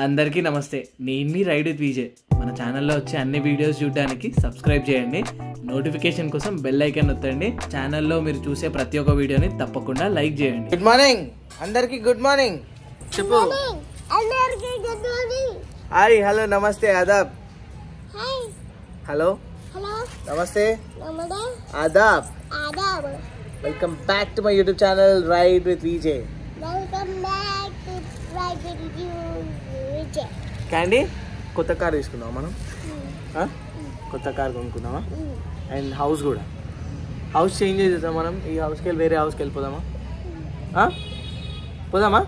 అందరికీ నమస్తే నేను మీ రైడ్ విత్ విజయ్ మన ఛానల్లో వచ్చే అన్ని వీడియోస్ చూడడానికి సబ్స్క్రైబ్ చేయండి నోటిఫికేషన్ కోసం బెల్ ఐకాన్ నొత్తండి ఛానల్లో మీరు చూసే ప్రతి ఒక్క వీడియోని తప్పకుండా లైక్ చేయండి గుడ్ మార్నింగ్ అందరికి గుడ్ మార్నింగ్ చెప్పు అందరికీ గుడ్ మార్నింగ్ హాయ్ హలో నమస్తే ఆదాబ్ హాయ్ హలో హలో నమస్తే నమస్తే ఆదాబ్ ఆదాబ్ welcome back to my YouTube channel ride with Vijay welcome back to ride with you Vijay Candy కొత్త కార్ తీసుకుందాం మనం ఆ? కొత్త కార్ కొనుక్కుందామా అండ్ హౌస్ కూడా హౌస్ చేంజ్ చేసేద్దాం మనం ఈ హౌస్కి వెళ్ళి వేరే హౌస్కి వెళ్ళిపోదామా ఆ? పోదామా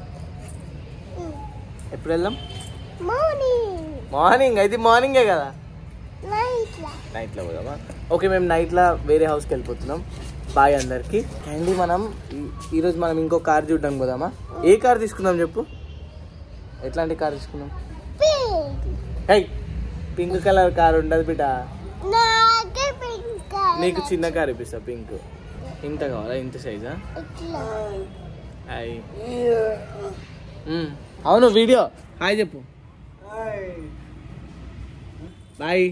ఎప్పుడు వెళ్దాం మార్నింగ్ మార్నింగ్ అయితే మార్నింగే కదా నైట్ నైట్లో పోదామా ఓకే మేము నైట్లో వేరే హౌస్కి వెళ్ళిపోతున్నాం బాయ్ అందరికి అండి మనం ఈ- ఈరోజు మనం ఇంకో కార్ చూడడానికి పోదామా ఏ కార్ తీసుకుందాం చెప్పు ఎట్లాంటి కార్ తీసుకుందాం పింక్ హై పింక్ కలర్ కార్ ఉండదు బిడ్డ నాకే పింక్ నీకు చిన్న కార్ ఇప్పిస్తా పింక్ ఇంత కావాలా ఇంత సైజా ఇట్లా హాయ్ మ్మ్. అవును వీడియో హాయ్ చెప్పు బాయ్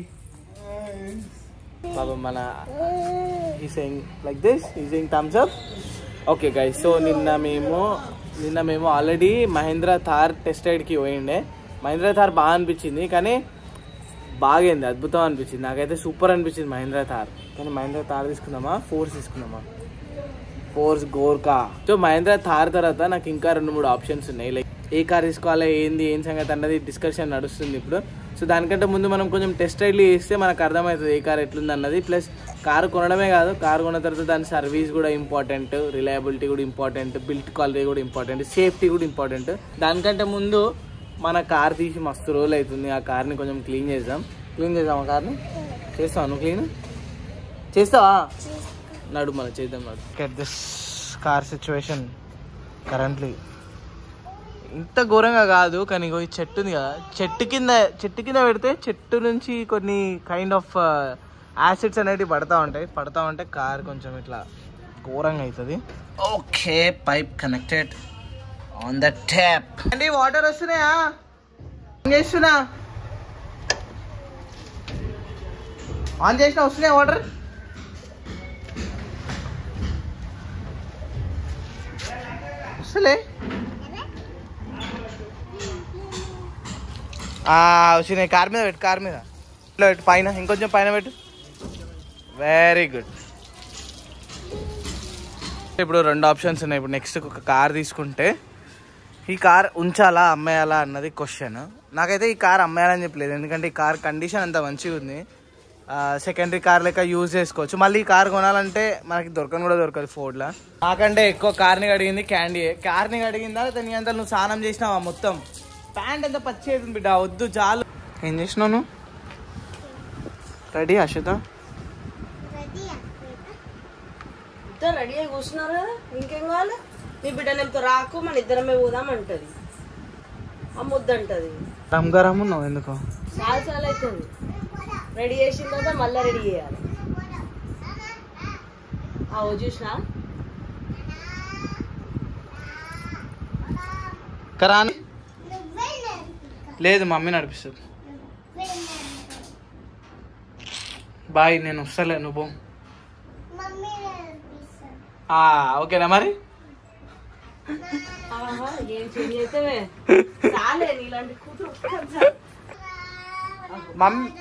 పాపం మన ఈ సెయింగ్ లైక్ దిస్ ఈ saying thumbs up okay guys so నిన్న మేము నిన్న మేము ఆల్రెడీ మహేంద్ర థార్ టెస్ట్ రైడ్కి పోయిండే మహేంద్ర థార్ బాగా అనిపించింది కానీ బాగైంది అద్భుతం అనిపించింది నాకైతే సూపర్ అనిపించింది మహేంద్ర థార్ కానీ మహేంద్ర థార్ తీసుకుందామా ఫోర్స్ తీసుకుందామా ఫోర్స్ గోర్కా సో మహేంద్ర థార్ తర్వాత నాకు ఇంకా రెండు మూడు ఆప్షన్స్ ఉన్నాయి లైక్ ఏ కార్ తీసుకోవాలి ఏంది ఏం సంగతి అన్నది డిస్కషన్ నడుస్తుంది ఇప్పుడు సో దానికంటే ముందు మనం కొంచెం టెస్ట్ రైడ్లు చేస్తే మనకు అర్థమవుతుంది ఏ కార్ ఎట్లుంది అన్నది ప్లస్ కారు కొనడమే కాదు కారు కొన్న తర్వాత దాని సర్వీస్ కూడా ఇంపార్టెంట్ రిలయబిలిటీ కూడా ఇంపార్టెంట్ బిల్ట్ క్వాలిటీ కూడా ఇంపార్టెంట్ సేఫ్టీ కూడా ఇంపార్టెంట్ దానికంటే ముందు మన కార్ తీసి మస్తు రోజులు అవుతుంది ఆ కార్ని కొంచెం క్లీన్ చేద్దాం క్లీన్ చేద్దాం ఆ కార్ని చేస్తావా నువ్వు క్లీన్ చేస్తావా నడు మనం చేద్దాం నడు get this car situation currently ఇంత ఘోరంగా కాదు కానీ ఇగో ఈ చెట్టు ఉంది కదా చెట్టు కింద చెట్టు కింద పెడితే చెట్టు నుంచి కొన్ని కైండ్ ఆఫ్ యాసిడ్స్ అనేటివి పడతా ఉంటాయి పడతా ఉంటే కార్ కొంచెం ఇట్లా ఘోరంగా అవుతుంది okay pipe connected on the tap అండి వాటర్ వస్తున్నాయా ఆన్ చేస్తున్నా ఆన్ చేసిన వస్తున్నాయా వాటర్ వస్తలే వచ్చినాయి కార్ మీద పెట్టు కార్ మీద ఇట్లా పెట్టు పైన ఇంకొంచెం పైన పెట్టు వెరీ గుడ్ ఇప్పుడు రెండు ఆప్షన్స్ ఉన్నాయి ఇప్పుడు నెక్స్ట్ ఒక కార్ తీసుకుంటే ఈ కార్ ఉంచాలా అమ్మేయాలా అన్నది క్వశ్చన్ నాకైతే ఈ కార్ అమ్మేయాలని చెప్పలేదు ఎందుకంటే ఈ కార్ కండిషన్ అంత మంచిగా ఉంది సెకండరీ కార్ లెక్క యూజ్ చేసుకోవచ్చు మళ్ళీ ఈ కార్ కొనాలంటే మనకి దొరకని కూడా దొరకదు ఫోర్డ్లో నాకంటే ఎక్కువ కార్ని అడిగింది క్యాండీ కార్ని అడిగిందా లేదా నీ అంతా నువ్వు స్నానం చేసినావా మొత్తం ప్యాంట్ అంతా పచ్చి అవుతుంది బిడ్డ వద్దు చాలు ఏం చేసినావు నువ్వు రెడీ అశ్వత రెడీ ఇద్దరు రెడీ అయి కూర్చున్నారు కదా ఇంకేం కావాలి నీ బిడ్డలు వెళ్తే రాకు మన ఇద్దరమే పోదాం అంటది అమ్మొద్దంటది రమ్ గరం ఉన్నావు ఎందుకు చాలా చాలా అవుతుంది రెడీ చేసిన తర్వాత మళ్ళీ రెడీ చేయాలి ఆ చూసినా కరాని నువ్వే లేదు మమ్మీ నడిపిస్తుంది నువ్వే బాయ్ నేను వస్తలే నువ్వు మమ్మీ నడిపిస్తాను ఆ, ఓకేనా మరి ఆహా, ఏం చేంజ్ అయితే చాలే నీలాంటి కూతురు ఒక్కటి చాలు. మమ్మీ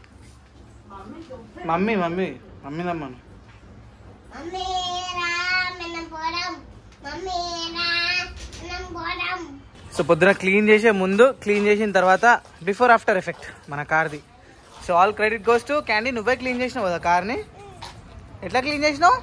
మమ్మీ మమ్మీ మమ్మీ నమ్మను మమ్మీ రా మనం పోదాం మమ్మీ రా మనం పోదాం సో పొద్దున క్లీన్ చేసే ముందు క్లీన్ చేసిన తర్వాత బిఫోర్ ఆఫ్టర్ ఎఫెక్ట్ మన కార్ది so all credit goes to Candy నువ్వే క్లీన్ చేసినావు కదా కార్ని ఎట్లా క్లీన్ చేసినావు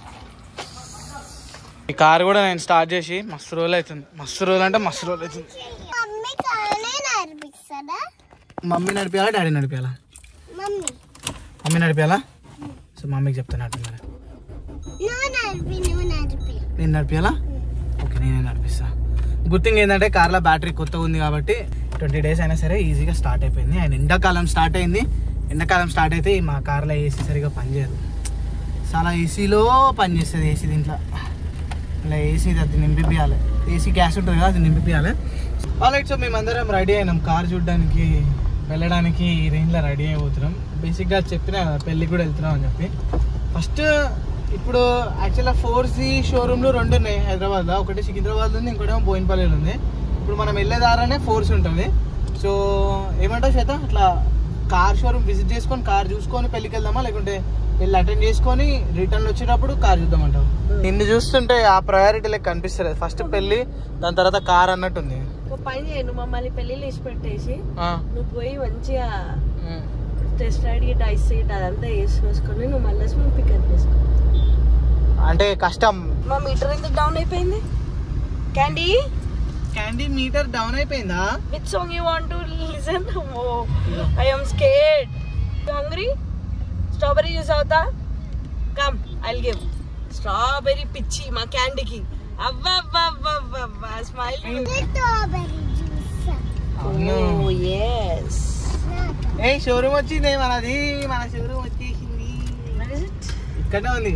ఈ కార్ కూడా నేను స్టార్ట్ చేసి మస్తు రోజులు అవుతుంది మస్తు రోజులు అంటే మస్తు రోజులు అవుతుంది మమ్మీ కానే నడిపిస్తాడా మమ్మీ నడిపించాలా డాడీ నడిపించాలా మమ్మీ మమ్మీ నడిపించాలా సో మమ్మీకి చెప్తాను అట్లా మరి నువ్వు నడిపి నువ్వు నడిపి నేను నడిపించాలా ఓకే నేనే నడిపిస్తా గుడ్ థింగ్ ఏంటంటే కార్లో బ్యాటరీ కొత్తగా ఉంది కాబట్టి ట్వంటీ డేస్ అయినా సరే ఈజీగా స్టార్ట్ అయిపోయింది అండ్ ఎండాకాలం స్టార్ట్ అయింది ఎండాకాలం స్టార్ట్ అయితే మా కార్లో ఏసీ సరిగా పనిచేయదు చాలా ఏసీలో పనిచేస్తుంది ఏసీ దీంట్లో ఇలా ఏసీ అది నింపిపియాలి ఏసీ గ్యాస్ ఉంటుంది కదా అది నింపిపియాలి ఆల్రైట్ సో మేమందరం రెడీ అయినాం కార్ చూడడానికి వెళ్ళడానికి ఈ రేంజ్లో రెడీ అయిపోతున్నాం బేసిక్గా చెప్పిన కదా, పెళ్ళికి కూడా వెళ్తున్నాం అని చెప్పి ఫస్ట్ ఇప్పుడు యాక్చువల్గా ఫోర్ జీ షోరూమ్లు రెండు ఉన్నాయి హైదరాబాద్లో ఒకటి సికింద్రాబాద్ ఉంది ఇంకోటేమో బోయినపల్లిలో ఉంది ఇప్పుడు మనం వెళ్ళే దారానే ఫోర్స్ ఉంటుంది సో ఏమంటావు చేత అట్లా కార్ షోరూమ్ విజిట్ చేసుకొని కార్ చూసుకొని పెళ్ళికి వెళ్దామా లేకుంటే వెళ్ళి అటెండ్ చేసుకొని రిటర్న్ వచ్చేటప్పుడు కార్ చూద్దామంటావు నిన్ను చూస్తుంటే ఆ ప్రయారిటీ లెక్క కనిపిస్తుంది ఫస్ట్ పెళ్ళి దాని తర్వాత కార్ అన్నట్టుంది ఒక పని చేయి నువ్వు మమ్మల్ని పెళ్ళిళ్ళు ఇచ్చి పెట్టేసి ఆ, నువ్వు పోయి మంచిగా ఉమ్. టెస్ట్ రైడ్ గిట్ ఐస్ సీట్ అదంతా వేసుకొని నువ్వు మళ్ళీ మేము పికప్ చేసుకో అంటే కష్టం మా మీటర్ ఎందుకు డౌన్ అయిపోయింది క్యాండీ క్యాండీ మీటర్ డౌన్ అయిపోయిందా which song you want to listen oh I am scared hungry strawberry juice అవుతా కమ్ ఐ గివ్ స్ట్రాబెరీ పిచ్చి మా క్యాండీకి అవ్వవ్వవ్వవ్వ స్మైల్ Strawberry juice. అవును. ఎస్ ఏ షోరూమ్ వచ్చింది మనది మన షోరూమ్ వచ్చేసింది ఇక్కడనే ఉంది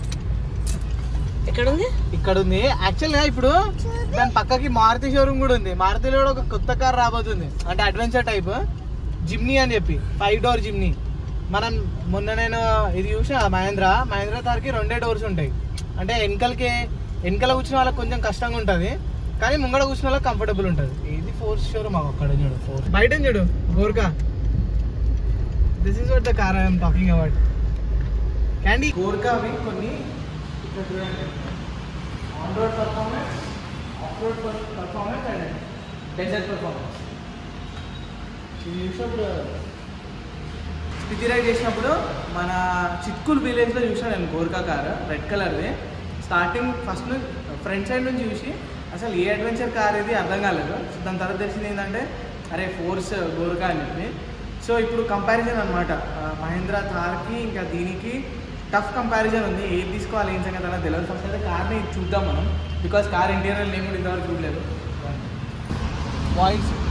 ఎక్కడ ఉంది ఇక్కడ ఉంది యాక్చువల్ గా ఇప్పుడు దాని పక్కకి మారుతి షోరూమ్ కూడా ఉంది మారుతిలో కూడా ఒక కొత్త కార్ రాబోతుంది అంటే అడ్వెంచర్ టైప్ జిమ్నీ అని చెప్పి ఫైవ్ డోర్ జిమ్నీ మనం మొన్న నేను ఇది చూసిన మహేంద్ర మహేంద్ర తార్కి రెండే డోర్స్ ఉంటాయి అంటే వెనకలకి వెనకాల కూర్చున్న వాళ్ళకి కొంచెం కష్టంగా ఉంటుంది కానీ ముంగడ కూర్చున్న వాళ్ళకి కంఫర్టబుల్ ఉంటుంది ఇది ఫోర్స్ షోరూమ్ అక్కడ చూడు ఫోర్ బయట ఉంది చూడు Gurkha this is what the car I'm talking about Candy Gurkha అవి కొన్ని ఇక్కడ చూడండి on road performance off road performance and desert performance ఇది చూసినప్పుడు స్పితి రైడ్ చేసినప్పుడు మన చిత్కూల్ విలేజ్లో చూసాను నేను గోర్కా కార్ రెడ్ కలర్ది స్టార్టింగ్ ఫస్ట్ ఫ్రంట్ సైడ్ నుంచి చూసి అసలు ఏ అడ్వెంచర్ కార్ ఇది అర్థం కాలేదు సో దాని తర్వాత తెలిసింది ఏంటంటే అరే ఫోర్స్ గోర్కా అని చెప్పి సో ఇప్పుడు కంపారిజన్ అనమాట మహేంద్ర థార్కి ఇంకా దీనికి టఫ్ కంపారిజన్ ఉంది ఏది తీసుకోవాలి ఏం సంగతి అనేది తెలియదు ఫస్ట్ అయితే కార్ని చూద్దాం మనం బికాస్ కార్ ఇంటీరియర్ నేను కూడా ఇంతవరకు చూడలేదు వాయిస్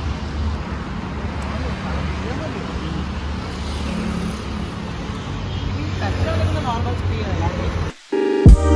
నార్మల్ స్పీడ్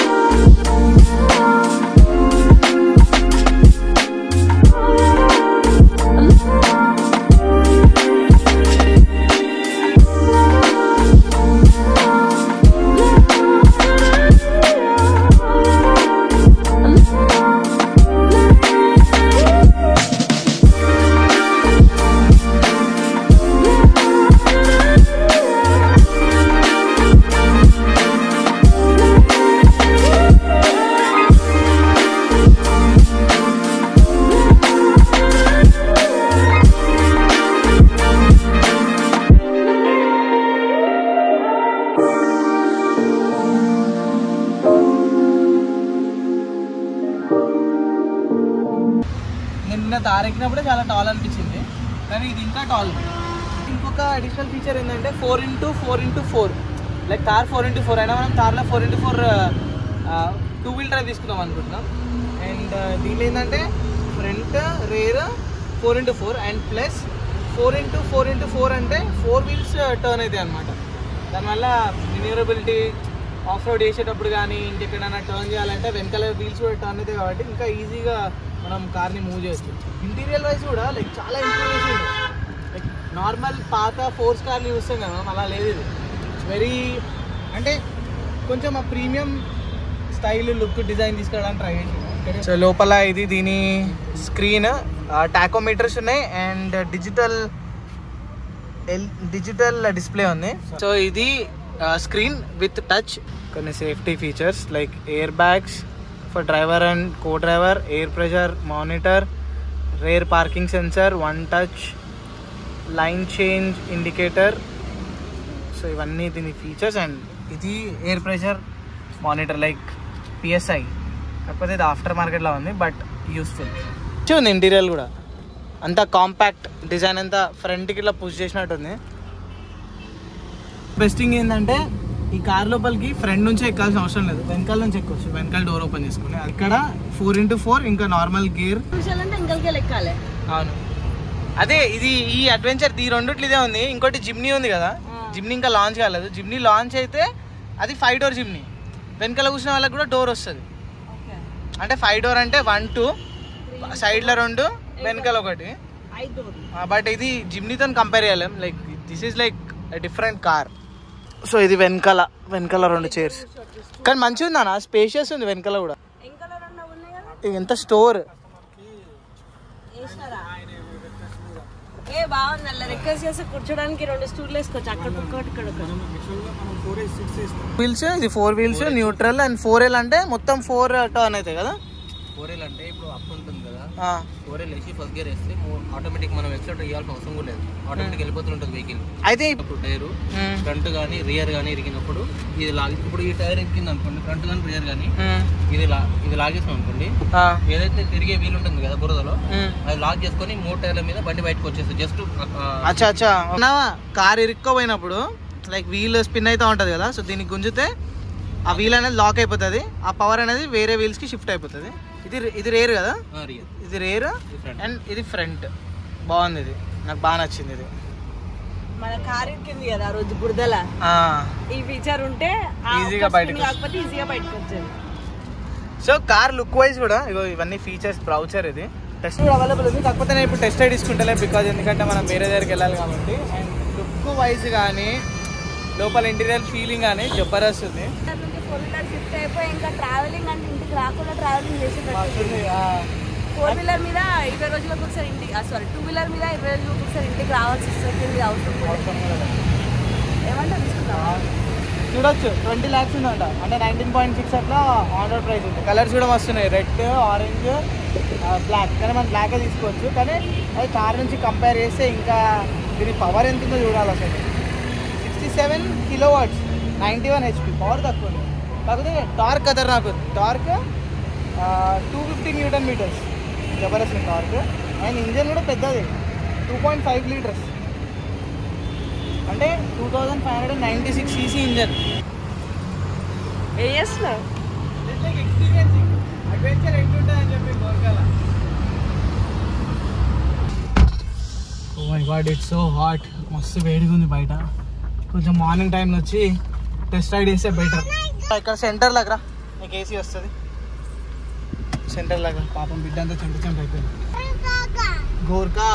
నిన్న తారెక్కినప్పుడే చాలా టాల్ అనిపించింది కానీ ఇది ఇంకా టాల్ ఇంకొక అడిషనల్ ఫీచర్ ఏంటంటే four into four into four like car four into four అయినా మనం కార్లో four into four two wheel drive తీసుకుందాం అనుకుంటున్నాం అండ్ దీనిలో ఏంటంటే front rear four into four and plus four into four into four అంటే four wheels turn అవుతాయి అనమాట దానివల్ల మ్యూనియరబిలిటీ ఆఫ్ రోడ్ వేసేటప్పుడు కానీ ఇంకెక్కడైనా టర్న్ చేయాలంటే వెనకాల వీల్స్ కూడా టర్న్ అవుతాయి కాబట్టి ఇంకా ఈజీగా మనం కార్ని మూవ్ చేయొచ్చు ఇంటీరియర్ వైజ్ కూడా లైక్ చాలా ఇంప్రూవ్ చేసింది లైక్ నార్మల్ పాత ఫోర్స్ కార్లు చూస్తాం కదా మనం అలా లేదు ఇది వెరీ అంటే కొంచెం ఆ ప్రీమియం స్టైల్ లుక్ డిజైన్ తీసుకురావడానికి ట్రై చేసి సో లోపల ఇది దీని స్క్రీన్ టాకోమీటర్స్ ఉన్నాయి and digital L digital display ఉంది సో ఇది స్క్రీన్ విత్ టచ్ కొన్ని safety features like airbags for driver and co driver air pressure monitor rear parking sensor one touch lane change indicator so ఇవన్నీ దీని features and ఇది air pressure monitor like PSI కాకపోతే ఇది after మార్కెట్లో ఉంది but useful ఉంది interior కూడా అంతా కాంపాక్ట్ డిజైన్ అంతా ఫ్రంట్కి ఇట్లా పుష్ చేసినట్టుంది బెస్ట్ థింగ్ ఏంటంటే ఈ కార్ లోపలికి ఫ్రంట్ నుంచి ఎక్కాల్సిన అవసరం లేదు వెనకాల నుంచి ఎక్కొచ్చు వెనకాల డోర్ ఓపెన్ చేసుకుని ఇక్కడ ఫోర్ ఇంటూ ఫోర్ ఇంకా నార్మల్ గేర్ విషయాలంటే ఇంకల్కే లెక్కాలి అవును అదే ఇది ఈ అడ్వెంచర్ ఈ రెండిట్లు ఇదే ఉంది ఇంకోటి జిమ్నీ ఉంది కదా జిమ్నీ ఇంకా లాంచ్ కాలేదు జిమ్నీ లాంచ్ అయితే అది ఫైవ్ డోర్ జిమ్నీ వెనకాల కూర్చున్న వాళ్ళకి కూడా డోర్ వస్తుంది అంటే ఫైవ్ డోర్ అంటే వన్ టూ సైడ్లో రెండు వెనకాల ఒకటి ఐదు డోర్లు బట్ ఇది జిమ్నీతో కంపేర్ చేయలేం like this is like different car so ఇది వెనకాల వెనకాల రెండు చైర్స్ కానీ మంచిగా ఉందన్న స్పేషియస్ ఉంది వెనకాల కూడా ఇంకా రెండు ఉన్నాయి కదా ఇది ఎంత స్టోర్ వేసినారా ఏ బాగుంది అలా రిక్వెస్ట్ చేస్తే కూర్చోడానికి రెండు స్టూల్ వేసుకోవచ్చు అక్కడ ఒకటి ఇక్కడ ఒకటి వీల్స్ ఇది four wheels neutral and four L అంటే మొత్తం ఫోర్ టర్న్ అవుతాయి కదా ఫోరెల్ అంటే ఇప్పుడు అప్ ఉంటుంది కదా ఆ, ఫోరెల్ వేసి ఫస్ట్ గేర్ వేస్తే ఆటోమేటిక్ మనం ఎక్సెట్ ఇవ్వాల్సిన అవసరం కూడా లేదు ఆటోమేటిక్ వెళ్ళిపోతుంటుంది వెహికల్ అయితే ఇప్- ఇప్పుడు టైరు మ్మ్. ఫ్రంట్ కానీ రియర్ కానీ ఇరిగినప్పుడు ఇది లాగి ఇప్పుడు ఈ టైర్ ఎక్కింది అనుకోండి ఫ్రంట్ కానీ రియర్ కానీ మ్మ్. ఇది లా ఇది లాగేసాం అనుకోండి ఆ, ఏదైతే తిరిగే వీల్ ఉంటుంది కదా బురదలో మ్మ్. అది లాక్ చేసుకొని మూడు టైర్ల మీద బండి బయటకు వచ్చేస్తుంది జస్ట్ అచ్చా అచ్చా ఉన్నావా కార్ ఇరుక్కోపోయినప్పుడు లైక్ వీల్ స్పిన్ అవుతూ ఉంటుంది కదా సో దీనికి గుంజితే ఆ వీల్ అనేది లాక్ అయిపోతుంది ఆ పవర్ అనేది వేరే వీల్స్కి షిఫ్ట్ అయిపోతుంది ఇది ఇది రేర్ కదా రియర్ ఇది రేర్ అండ్ ఇది ఫ్రంట్ బాగుంది ఇది నాకు బాగా నచ్చింది ఇది మన కార్ ఇరికింది కదా ఆ రోజు బురదల ఆ, ఈ ఫీచర్ ఉంటే ఆ ఈజీగా ఒక్క బయటకు spin కాకపోతే ఈజీగా బయటకు వచ్చేది సో కార్ లుక్ వైజ్ కూడా ఇగో ఇవన్నీ ఫీచర్స్ బ్రౌచర్ ఇది టెస్ట్ కూడా అవైలబుల్ ఉంది కాకపోతే నేను ఇప్పుడు టెస్ట్ తీసుకుంటలే బికాజ్ ఎందుకంటే మనం వేరే దగ్గరికి వెళ్ళాలి కాబట్టి అండ్ లుక్ వైజ్ కానీ లోపల ఇంటీరియర్ ఫీలింగ్ కానీ జబర్దస్త్ ఉంది ఫోర్ వీలర్ షిఫ్ట్ అయిపోయి ఇంకా ట్రావెలింగ్ అంటే ఇంటికి రాకుండా ట్రావెలింగ్ చేసేటట్టు వస్తుంది, ఆ. ఫోర్ వీలర్ మీద ఇరవై రోజులకు ఒకసారి ఇంటికి సారీ టూ వీలర్ మీద ఇరవై రోజులకు ఒకసారి ఇంటికి రావాల్సి వస్తుంది అవసరం కూడా. ఏమంటారు తీసుకుందామా చూడొచ్చు ట్వంటీ ల్యాక్స్ ఉందంట అంటే నైన్టీన్ పాయింట్ సిక్స్ అట్లా ఆన్ రోడ్ ప్రైస్ ఉంది కలర్స్ కూడా వస్తున్నాయి రెడ్ ఆరెంజ్ బ్లాక్ కానీ మనం బ్లాకే తీసుకోవచ్చు కానీ అది కార్ నుంచి కంపేర్ చేస్తే ఇంకా దీని పవర్ ఎంత ఉందో చూడాలి అసలు sixty seven kilowatts ninety one HP power తక్కువ ఉంది కాకపోతే టార్క్ కదర్ నాకు torque two fifty newton metres జబర్దస్త్ టార్క్ అండ్ ఇంజన్ కూడా పెద్దది టూ పాయింట్ ఫైవ్ లీటర్స్ అంటే two thousand five hundred ninety six CC engine ఏ చేస్తున్నావు ఎక్స్పీరియన్సింగ్ అడ్వెంచర్ ఎట్లుంటుందని చెప్పి గోర్కాల oh my god it's so hot మస్తు వేడిగా ఉంది బయట కొంచెం మార్నింగ్ టైంలో వచ్చి టెస్ట్ రైడ్ చేస్తే బెటర్ ఇక్కడ సెంటర్ లాగా నీకు ఏసీ వస్తుంది సెంటర్ లాగా పాపం బిడ్డ అంతా చెంట చెంట అయిపోయింది గోర్కా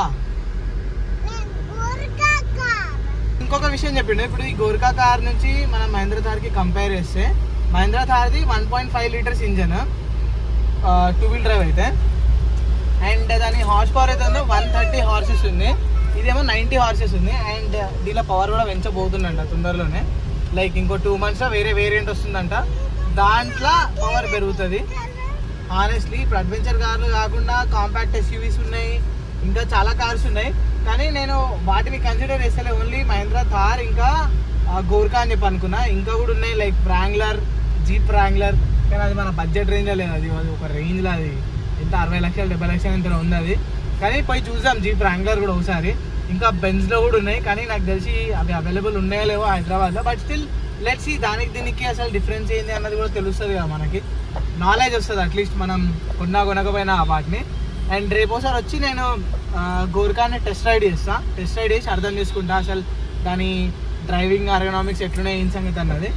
ఇంకొక విషయం చెప్పిండు ఇప్పుడు ఈ గోర్కా కార్ నుంచి మనం మహేంద్ర థార్ కి కంపేర్ చేస్తే మహేంద్ర థార్ది one point five litres engine two wheel drive అయితే అండ్ దాని హార్స్ పవర్ అయితే ఉందో వన్ థర్టీ హార్సెస్ ఉంది ఇదేమో నైంటీ హార్సెస్ ఉంది అండ్ దీనిలో పవర్ కూడా పెంచబోతుందంట తొందరలోనే లైక్ ఇంకో టూ మంత్స్లో వేరే వేరియంట్ వస్తుందంట దాంట్లో పవర్ పెరుగుతుంది హానెస్ట్లీ ఇప్పుడు అడ్వెంచర్ కార్లు కాకుండా కాంపాక్ట్ ఎస్యూవీస్ ఉన్నాయి ఇంకా చాలా కార్స్ ఉన్నాయి కానీ నేను వాటిని కన్సిడర్ చేస్తలే ఓన్లీ మహేంద్ర థార్ ఇంకా ఆ, గోర్కా అని చెప్పి అనుకున్నా ఇంకా కూడా ఉన్నాయి లైక్ వ్రాంగ్లర్ జీప్ వ్రాంగ్లర్ కానీ అది మన బడ్జెట్ రేంజ్లో లేదు అది అది ఒక రేంజ్లో అది ఎంత అరవై లక్షలు డెబ్బై లక్షలు ఎంత ఉంది అది కానీ పోయి చూసాం జీప్ వ్రాంగ్లర్ కూడా ఒకసారి ఇంకా బెంజ్లో కూడా ఉన్నాయి కానీ నాకు తెలిసి అవి అవైలబుల్ ఉన్నాయో లేవో హైదరాబాద్లో బట్ స్టిల్ లెట్స్ దానికి దీనికి అసలు డిఫరెన్స్ ఏంది అన్నది కూడా తెలుస్తుంది కదా మనకి నాలెడ్జ్ వస్తుంది అట్లీస్ట్ మనం కొన్నా కొనకపోయినా వాటిని అండ్ రేపు ఒకసారి వచ్చి నేను ఆ, గోర్కాని టెస్ట్ రైడ్ చేస్తా టెస్ట్ రైడ్ చేసి అర్థం చేసుకుంటా అసలు దాని డ్రైవింగ్ ఆర్గనామిక్స్ ఎట్లున్నాయి ఏం సంగతి అన్నది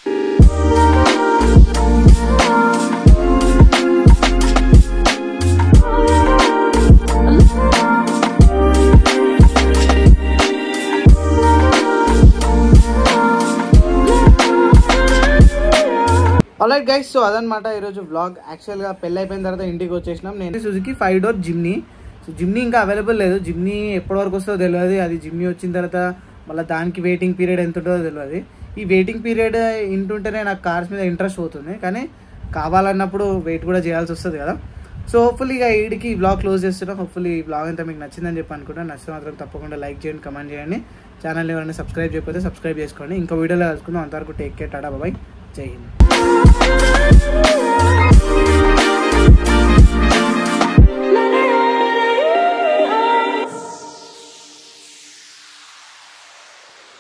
ఆల్రైట్ గైస్ సో అదనమాట ఈరోజు వ్లాగ్ యాక్చువల్గా పెళ్ళి అయిపోయిన తర్వాత ఇంటికి వచ్చేసినాం నేను Suzuki five door Jimny so Jimny ఇంకా అవైలబుల్ లేదు జిమ్నీ ఎప్పటి వరకు వస్తుందో తెలియదు అది జిమ్నీ వచ్చిన తర్వాత మళ్ళీ దానికి వెయిటింగ్ పీరియడ్ ఎంత ఉంటుందో తెలియదు ఈ వెయిటింగ్ పీరియడ్ ఇంటుంటేనే నాకు కార్స్ మీద ఇంట్రెస్ట్ పోతుంది కానీ కావాలన్నప్పుడు వెయిట్ కూడా చేయాల్సి వస్తుంది కదా సో హోప్ఫుల్లీ ఇక ఈడికి బ్లాగ్ క్లోజ్ చేస్తున్నాం హోప్ఫుల్లీ ఈ బ్లాగ్ అంతా మీకు నచ్చిందని చెప్పి అనుకుంటాను నచ్చితే మాత్రం తప్పకుండా లైక్ చేయండి కమెంట్ చేయండి ఛానల్ ఎవరైనా సబ్స్క్రైబ్ చేయకపోతే సబ్స్క్రైబ్ చేసుకోండి ఇంకో వీడియోలో కలుసుకుందాం అంతవరకు టేక్ కేర్ టాటా బాయ్ జై హింద్